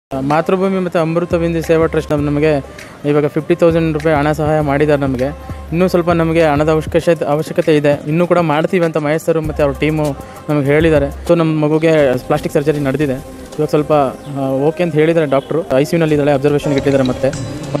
ಮಾತೃಭೂಮಿ ಮತ್ತು ಅಮೃತ ಬಿಂದು ಸೇವಾ ಟ್ರಸ್ಟ್ ನಮ್- ನಮಗೆ ಇವಾಗ ಫಿಫ್ಟಿ ತೌಸಂಡ್ ರೂಪಾಯಿ ಹಣ ಸಹಾಯ ಮಾಡಿದ್ದಾರೆ ನಮಗೆ ಇನ್ನೂ ಸ್ವಲ್ಪ ನಮಗೆ ಹಣದ ಅವಶ್ಯಕತೆ ಅವಶ್ಯಕತೆ ಇದೆ ಇನ್ನೂ ಕೂಡ ಮಾಡ್ತೀವಿ ಅಂತ ಮಹೇಶ್ ಸರ್ ಮತ್ತು ಅವ್ರ ಟೀಮು ನಮಗೆ ಹೇಳಿದ್ದಾರೆ ಸೊ ನಮ್ಮ ಮಗುಗೆ ಪ್ಲಾಸ್ಟಿಕ್ ಸರ್ಜರಿ ನಡೆದಿದೆ ಇವಾಗ ಸ್ವಲ್ಪ ಓಕೆ ಅಂತ ಹೇಳಿದ್ದಾರೆ ಡಾಕ್ಟ್ರು ಐ ಸಿ ಯುನಲ್ಲಿದ್ದಾಳೆ ಅಬ್ಸರ್ವೇಷನ್ಗೆ ಇಟ್ಟಿದ್ದಾರೆ ಮತ್ತೆ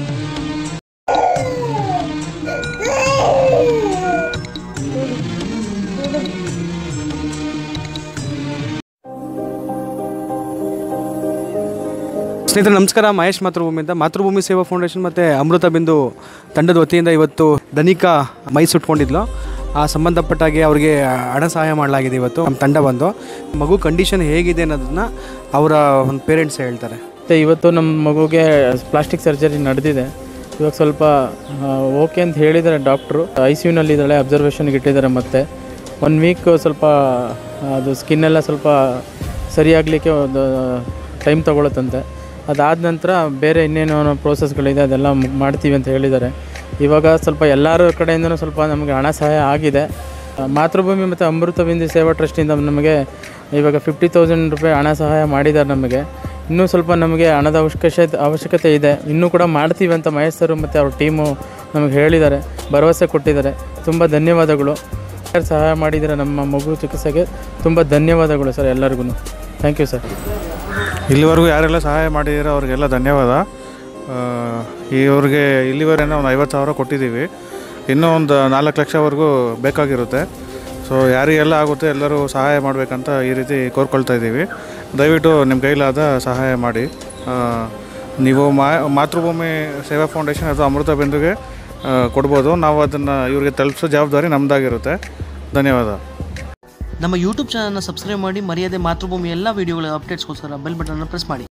ಸ್ನೇಹಿತರೆ ನಮಸ್ಕಾರ ಮಹೇಶ್ ಮಾತೃಭೂಮಿಯಿಂದ ಮಾತೃಭೂಮಿ ಸೇವಾ ಫೌಂಡೇಶನ್ ಮತ್ತು ಅಮೃತ ಬಿಂದು ತಂಡದ ವತಿಯಿಂದ ಇವತ್ತು ಧನಿಕಾ ಮೈ ಸುಟ್ಕೊಂಡಿದ್ಲು ಆ ಸಂಬಂಧಪಟ್ಟಾಗೆ ಅವ್ರಿಗೆ ಹಣ ಸಹಾಯ ಮಾಡಲಾಗಿದೆ ಇವತ್ತು ನಮ್ಮ ತಂಡ ಬಂದು ಮಗು ಕಂಡೀಷನ್ ಹೇಗಿದೆ ಅನ್ನೋದನ್ನ ಅವರ ಒಂದು ಪೇರೆಂಟ್ಸ್ ಹೇಳ್ತಾರೆ ಮತ್ತು ಇವತ್ತು ನಮ್ಮ ಮಗುಗೆ ಪ್ಲಾಸ್ಟಿಕ್ ಸರ್ಜರಿ ನಡೆದಿದೆ ಇವಾಗ ಸ್ವಲ್ಪ ಓಕೆ ಅಂತ ಹೇಳಿದ್ದಾರೆ ಡಾಕ್ಟ್ರು ಐ ಸಿ ಯುನಲ್ಲಿದ್ದಾಳೆ ಅಬ್ಸರ್ವೇಷನ್ಗೆ ಇಟ್ಟಿದ್ದಾರೆ ಮತ್ತೆ ಒನ್ ವೀಕ್ ಸ್ವಲ್ಪ ಅದು ಸ್ಕಿನ್ನೆಲ್ಲ ಸ್ವಲ್ಪ ಸರಿಯಾಗಲಿಕ್ಕೆ ಒಂದು ಟೈಮ್ ತೊಗೊಳುತ್ತಂತೆ ಅದಾದ ನಂತರ ಬೇರೆ ಇನ್ನೇನು ಪ್ರೋಸೆಸ್ಗಳಿದೆ ಅದೆಲ್ಲ ಮು- ಮಾಡ್ತೀವಿ ಅಂತ ಹೇಳಿದ್ದಾರೆ ಇವಾಗ ಸ್ವಲ್ಪ ಎಲ್ಲರ ಕಡೆಯಿಂದನೂ ಸ್ವಲ್ಪ ನಮಗೆ ಹಣ ಸಹಾಯ ಆಗಿದೆ ಆ, ಮಾತೃಭೂಮಿ ಮತ್ತು ಅಮೃತ ಬಿಂದು ಸೇವಾ ಟ್ರಸ್ಟಿಂದ ನಮಗೆ ಇವಾಗ ಫಿಫ್ಟಿ ತೌಸಂಡ್ ರೂಪಾಯಿ ಹಣ ಸಹಾಯ ಮಾಡಿದ್ದಾರೆ ನಮಗೆ ಇನ್ನೂ ಸ್ವಲ್ಪ ನಮಗೆ ಹಣದ ಅವಶ್ಯಕತೆ ಅವಶ್ಯಕತೆ ಇದೆ ಇನ್ನೂ ಕೂಡ ಮಾಡ್ತೀವಿ ಅಂತ ಮಹೇಶ್ ಸರ್ ಮತ್ತು ಅವ್ರ ಟೀಮು ನಮಗೆ ಹೇಳಿದ್ದಾರೆ ಭರವಸೆ ಕೊಟ್ಟಿದ್ದಾರೆ ತುಂಬ ಧನ್ಯವಾದಗಳು ಯಾರು ಸಹಾಯ ಮಾಡಿದರೆ ನಮ್ಮ ಮಗು ಚಿಕಿತ್ಸೆಗೆ ತುಂಬ ಧನ್ಯವಾದಗಳು ಸರ್ ಎಲ್ಲರಿಗೂ ಥ್ಯಾಂಕ್ ಯು ಸರ್ ಇಲ್ಲಿವರೆಗೂ ಯಾರೆಲ್ಲ ಸಹಾಯ ಮಾಡಿದ್ದೀರೋ ಅವ್ರಿಗೆಲ್ಲ ಧನ್ಯವಾದ ಆ, ಇವ್ರಿಗೆ ಇಲ್ಲಿವರೆಗೆ ಒಂದು ಐವತ್ತು ಸಾವಿರ ಕೊಟ್ಟಿದ್ದೀವಿ ಇನ್ನೂ ಒಂದು ನಾಲ್ಕು ಲಕ್ಷವರೆಗೂ ಬೇಕಾಗಿರುತ್ತೆ ಸೊ ಯಾರಿಗೆಲ್ಲ ಆಗುತ್ತೆ ಎಲ್ಲರೂ ಸಹಾಯ ಮಾಡಬೇಕಂತ ಈ ರೀತಿ ಕೋರ್ಕೊಳ್ತಾ ಇದ್ದೀವಿ ದಯವಿಟ್ಟು ನಿಮ್ಮ ಕೈಲಾದ ಸಹಾಯ ಮಾಡಿ ಆ, ನೀವು ಮಾ ಮಾತೃಭೂಮಿ ಸೇವಾ ಫೌಂಡೇಶನ್ ಅಥವಾ ಅಮೃತ ಬಿಂದುಗೆ ಆ, ಕೊಡ್ಬೋದು ನಾವು ಅದನ್ನು ಇವ್ರಿಗೆ ತಲುಪಿಸೋ ಜವಾಬ್ದಾರಿ ನಮ್ಮದಾಗಿರುತ್ತೆ ಧನ್ಯವಾದ ನಮ್ಮ ಯೂಟ್ಯೂಬ್ ಚಾನಲ್ನ ಸಬ್ಸ್ಕ್ರೈಬ್ ಮಾಡಿ ಮರ್ಯಾದೆ ಮಾತೃಭೂಮಿ ಎಲ್ಲ ವೀಡಿಯೋಗಳ ಅಪ್ಡೇಟ್ಸ್ಗೋಸ್ಕರ ಬೆಲ್ ಬಟನ್ನ ಪ್ರೆಸ್ ಮಾಡಿ